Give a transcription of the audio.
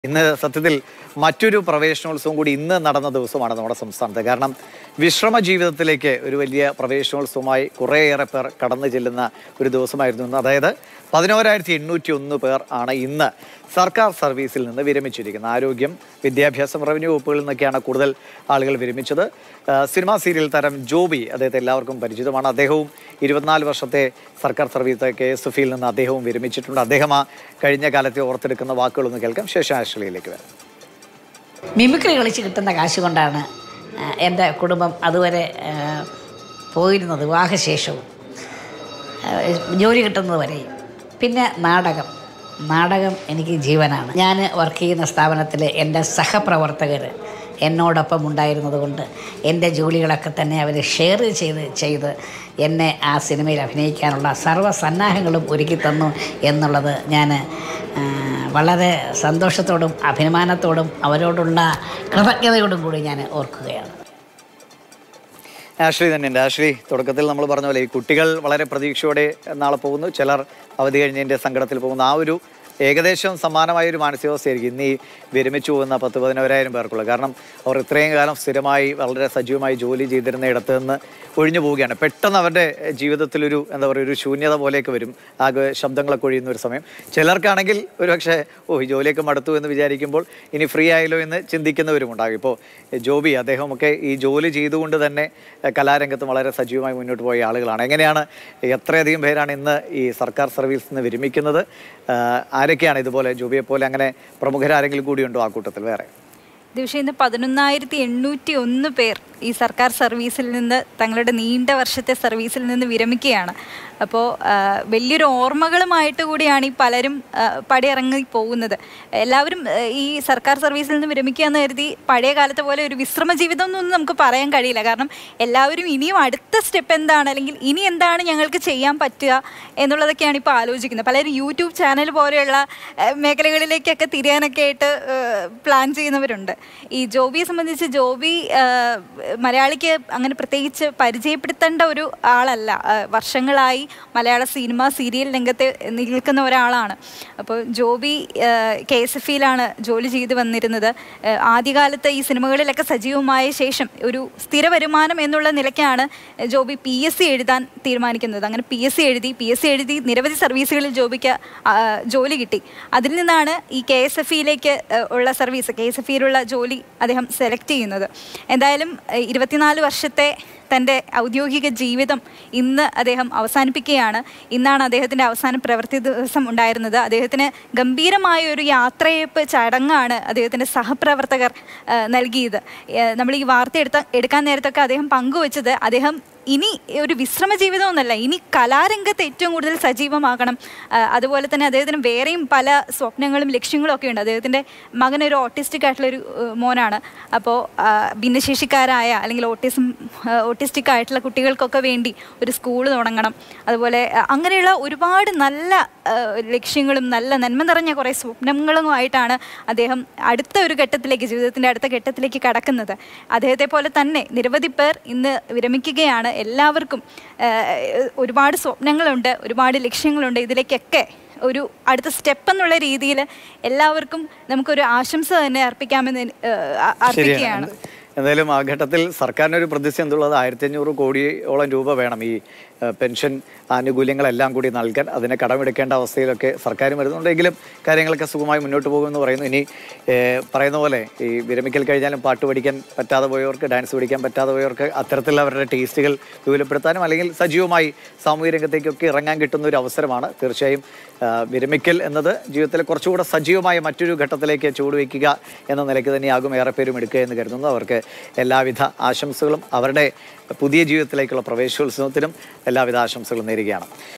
ഇന്ന് സത്യത്തിൽ മറ്റൊരു പ്രവേശനോത്സവം കൂടി ഇന്ന് നടന്ന ദിവസമാണ് നമ്മുടെ സംസ്ഥാനത്ത് കാരണം വിശ്രമ ജീവിതത്തിലേക്ക് ഒരു വലിയ പ്രവേശനോത്സവമായി കുറേയേറെ പേർ കടന്നു ചെല്ലുന്ന ഒരു ദിവസമായിരുന്നു ഇന്ന് അതായത് പതിനോരായിരത്തി എണ്ണൂറ്റി ഒന്ന് പേർ ആണ് ഇന്ന് സർക്കാർ സർവീസിൽ നിന്ന് വിരമിച്ചിരിക്കുന്നത് ആരോഗ്യം വിദ്യാഭ്യാസം റവന്യൂ വകുപ്പുകളിൽ നിന്നൊക്കെയാണ് കൂടുതൽ ആളുകൾ വിരമിച്ചത് ആ, സിനിമാ സീരിയൽ താരം ജോബി അദ്ദേഹത്തെ എല്ലാവർക്കും പരിചിതമാണ് അദ്ദേഹവും ഇരുപത്തിനാല് വർഷത്തെ സർക്കാർ സർവീസ് കെ എസ് എഫിയിൽ നിന്ന് അദ്ദേഹവും വിരമിച്ചിട്ടുണ്ട് അദ്ദേഹം ആ കഴിഞ്ഞ കാലത്തെ ഓർത്തെടുക്കുന്ന വാക്കുകളൊന്ന് കേൾക്കാം ശേഷം ആശ്രയിലേക്ക് വരാം മിമിക്രി കളിച്ച് കിട്ടുന്ന കാശ് കൊണ്ടാണ് ആ, എൻ്റെ കുടുംബം അതുവരെ ആ, പോയിരുന്നത് വിവാഹശേഷവും ആ, ജോലി കിട്ടുന്നത് വരെയും പിന്നെ നാടകം നാടകം എനിക്ക് ജീവനാണ് ഞാൻ വർക്ക് ചെയ്യുന്ന സ്ഥാപനത്തിൽ എൻ്റെ സഹപ്രവർത്തകർ എന്നോടൊപ്പം ഉണ്ടായിരുന്നത് കൊണ്ട് എൻ്റെ ജോലികളൊക്കെ തന്നെ അവർ ഷെയർ ചെയ്ത് ചെയ്ത് എന്നെ ആ സിനിമയിൽ അഭിനയിക്കാനുള്ള സർവ്വസന്നാഹങ്ങളും ഒരുക്കി തന്നു എന്നുള്ളത് ഞാൻ ആ, വളരെ സന്തോഷത്തോടും അഭിമാനത്തോടും അവരോടുള്ള കൃതജ്ഞതയോടും കൂടി ഞാൻ ഓർക്കുകയാണ് ആഷ്ലി തന്നെയുണ്ട് ആഷ്ലി തുടക്കത്തിൽ നമ്മൾ പറഞ്ഞ പോലെ ഈ കുട്ടികൾ വളരെ പ്രതീക്ഷയോടെ നാളെ പോകുന്നു ചിലർ അവധി കഴിഞ്ഞതിൻ്റെ സങ്കടത്തിൽ പോകുന്നു ആ ഒരു ഏകദേശം സമാനമായ ഒരു മാനസികാവസ്ഥയായിരിക്കും ഇന്ന് ഈ വിരമിച്ചു പോകുന്ന പത്ത് പതിനോരായിരം പേർക്കുള്ളത് കാരണം അവർ ഇത്രയും കാലം സ്ഥിരമായി വളരെ സജീവമായി ജോലി ചെയ്തിരുന്ന ഇടത്ത് നിന്ന് ഒഴിഞ്ഞു പോവുകയാണ് പെട്ടെന്ന് അവരുടെ ജീവിതത്തിലൊരു എന്താ പറയുക ഒരു ശൂന്യത പോലെയൊക്കെ വരും ആകെ ശബ്ദങ്ങളൊക്കെ ഒഴിയുന്ന ഒരു സമയം ചിലർക്കാണെങ്കിൽ ഒരുപക്ഷെ ഓ ഈ ജോലിയൊക്കെ മടുത്തു എന്ന് വിചാരിക്കുമ്പോൾ ഇനി ഫ്രീ ആയല്ലോ എന്ന് ചിന്തിക്കുന്നവരും ഉണ്ടാകും ഇപ്പോൾ ജോബി അദ്ദേഹമൊക്കെ ഈ ജോലി ചെയ്തുകൊണ്ട് തന്നെ എഹ്, കലാരംഗത്ത് വളരെ സജീവമായി മുന്നോട്ട് പോയ ആളുകളാണ് എങ്ങനെയാണ് എത്രയധികം പേരാണ് ഇന്ന് ഈ സർക്കാർ സർവീസിൽ നിന്ന് വിരമിക്കുന്നത് ആഹ്, ആരൊക്കെയാണ് ഇതുപോലെ ജോബിയെ പോലെ അങ്ങനെ പ്രമുഖരാരെങ്കിലും കൂടിയുണ്ടോ ആ കൂട്ടത്തിൽ വേറെ ദിവസം ഇന്ന് പതിനൊന്നായിരത്തി എണ്ണൂറ്റി ഒന്ന് പേർ ഈ സർക്കാർ സർവീസിൽ നിന്ന് തങ്ങളുടെ നീണ്ട വർഷത്തെ സർവീസിൽ നിന്ന് വിരമിക്കുകയാണ് അപ്പോൾ വലിയൊരു ഓർമ്മകളുമായിട്ട് കൂടിയാണ് ഈ പലരും ആ, പടിയിറങ്ങി പോകുന്നത് എല്ലാവരും ആ, ഈ സർക്കാർ സർവീസിൽ നിന്ന് വിരമിക്കുക എന്ന് കരുതി പഴയ കാലത്തെ പോലെ ഒരു വിശ്രമ ജീവിതം എന്നൊന്നും നമുക്ക് പറയാൻ കഴിയില്ല കാരണം എല്ലാവരും ഇനിയും അടുത്ത സ്റ്റെപ്പ് എന്താണ് അല്ലെങ്കിൽ ഇനി എന്താണ് ഞങ്ങൾക്ക് ചെയ്യാൻ പറ്റുക എന്നുള്ളതൊക്കെയാണ് ഇപ്പോൾ ആലോചിക്കുന്നത് പലരും യൂട്യൂബ് ചാനൽ പോലെയുള്ള ആ, മേഖലകളിലേക്കൊക്കെ തിരിയാനൊക്കെ ആയിട്ട് പ്ലാൻ ചെയ്യുന്നവരുണ്ട് ഈ ജോബിയെ സംബന്ധിച്ച് ജോബി ആ, മലയാളിക്ക് അങ്ങനെ പ്രത്യേകിച്ച് പരിചയപ്പെടുത്തേണ്ട ഒരു ആളല്ല ആ, വർഷങ്ങളായി മലയാള സിനിമ സീരിയൽ രംഗത്ത് നിൽക്കുന്ന ഒരാളാണ് അപ്പോൾ ജോബി കെ എസ് എഫ് ഇയിലാണ് ജോലി ചെയ്തു വന്നിരുന്നത് ആ, ആദ്യകാലത്ത് ഈ സിനിമകളിലൊക്കെ സജീവമായ ശേഷം ഒരു സ്ഥിര വരുമാനം എന്നുള്ള നിലയ്ക്കാണ് ജോബി പി എസ് സി എഴുതാൻ തീരുമാനിക്കുന്നത് അങ്ങനെ പി എസ് സി എഴുതി പി എസ് സി എഴുതി നിരവധി സർവീസുകളിൽ ജോബിക്ക് ആ, ജോലി കിട്ടി അതിൽ നിന്നാണ് ഈ കെ എസ് എഫ് ഇയിലേക്ക് ഉള്ള സർവീസ് കെ എസ് എഫ് ഇയിലുള്ള ജോലി അദ്ദേഹം സെലക്ട് ചെയ്യുന്നത് എന്തായാലും ഏഹ്, ഇരുപത്തിനാല് വർഷത്തെ തൻ്റെ ഔദ്യോഗിക ജീവിതം ഇന്ന് അദ്ദേഹം അവസാനിപ്പിക്കുകയാണ് ഇന്നാണ് അദ്ദേഹത്തിൻ്റെ അവസാന പ്രവൃത്തി ദിവസം ഉണ്ടായിരുന്നത് അദ്ദേഹത്തിന് ഗംഭീരമായ ഒരു യാത്രയപ്പ് ചടങ്ങാണ് അദ്ദേഹത്തിൻ്റെ സഹപ്രവർത്തകർ ഏഹ്, നൽകിയത് ഏഹ്, നമ്മൾ ഈ വാർത്ത എടുത്ത എടുക്കാൻ നേരത്തൊക്കെ അദ്ദേഹം പങ്കുവച്ചത് അദ്ദേഹം ഇനി ഒരു വിശ്രമ ജീവിതമൊന്നുമല്ല ഇനി കലാരംഗത്ത് ഏറ്റവും കൂടുതൽ സജീവമാകണം ആ, അതുപോലെ തന്നെ അദ്ദേഹത്തിന് വേറെയും പല സ്വപ്നങ്ങളും ലക്ഷ്യങ്ങളും ഒക്കെ ഉണ്ട് അദ്ദേഹത്തിൻ്റെ മകൻ ഒരു ഓട്ടിസ്റ്റിക് ആയിട്ടുള്ളൊരു ഏഹ്, മോനാണ് അപ്പോൾ ഭിന്നശേഷിക്കാരായ അല്ലെങ്കിൽ ഓട്ടിസം ഓട്ടിസ്റ്റിക് ആയിട്ടുള്ള കുട്ടികൾക്കൊക്കെ വേണ്ടി ഒരു സ്കൂൾ തുടങ്ങണം അതുപോലെ ആ, അങ്ങനെയുള്ള ഒരുപാട് നല്ല ആ, ലക്ഷ്യങ്ങളും നല്ല നന്മ നിറഞ്ഞ കുറേ സ്വപ്നങ്ങളുമായിട്ടാണ് അദ്ദേഹം അടുത്ത ഒരു ഘട്ടത്തിലേക്ക് ജീവിതത്തിൻ്റെ അടുത്ത ഘട്ടത്തിലേക്ക് കടക്കുന്നത് അദ്ദേഹത്തെ പോലെ തന്നെ നിരവധി പേർ ഇന്ന് വിരമിക്കുകയാണ് എല്ലാവർക്കും ആ, ഒരുപാട് സ്വപ്നങ്ങളുണ്ട് ഒരുപാട് ലക്ഷ്യങ്ങളുണ്ട് ഇതിലേക്കൊക്കെ ഒരു അടുത്ത സ്റ്റെപ്പ് എന്നുള്ള രീതിയിൽ എല്ലാവർക്കും നമുക്കൊരു ആശംസ തന്നെ അർപ്പിക്കാമെന്ന് ആ, അ- അർപ്പിക്കുകയാണ് എന്തായാലും ആ ഘട്ടത്തിൽ സർക്കാരിന് ഒരു പ്രതിസന്ധി ഉള്ളത് ആയിരത്തി അഞ്ഞൂറ് കോടിയോളം രൂപ വേണം ഈ ആ, പെൻഷൻ ആനുകൂല്യങ്ങളെല്ലാം കൂടി നൽകാൻ അതിനെ കടമെടുക്കേണ്ട അവസ്ഥയിലൊക്കെ സർക്കാരും വരുന്നുണ്ടെങ്കിലും കാര്യങ്ങളൊക്കെ സുഖമായി മുന്നോട്ട് പോകുമെന്ന് പറയുന്നു ഇനി ഏ, പറയുന്ന പോലെ ഈ വിരമിക്കൽ കഴിഞ്ഞാലും പാട്ട് പഠിക്കാൻ പറ്റാതെ പോയവർക്ക് ഡാൻസ് പഠിക്കാൻ പറ്റാതെ പോയവർക്ക് അത്തരത്തിലുള്ള അവരുടെ ടേസ്റ്റുകൾ വിപുലപ്പെടുത്താനും അല്ലെങ്കിൽ സജീവമായി സാമൂഹ്യ രംഗത്തേക്കൊക്കെ ഇറങ്ങാൻ കിട്ടുന്ന ഒരു അവസരമാണ് തീർച്ചയായും ആ, വിരമിക്കൽ എന്നത് ജീവിതത്തിലെ കുറച്ചുകൂടെ സജീവമായ മറ്റൊരു ഘട്ടത്തിലേക്ക് ചുവടുവെക്കുക എന്ന നിലയ്ക്ക് തന്നെയാകും ഏറെ പേരും എടുക്കുക എന്ന് കരുതുന്നു അവർക്ക് എല്ലാവിധ ആശംസകളും അവരുടെ പുതിയ ജീവിതത്തിലേക്കുള്ള പ്രവേശോത്സവത്തിനും എല്ലാവിധ ആശംസകളും നേരുകയാണ്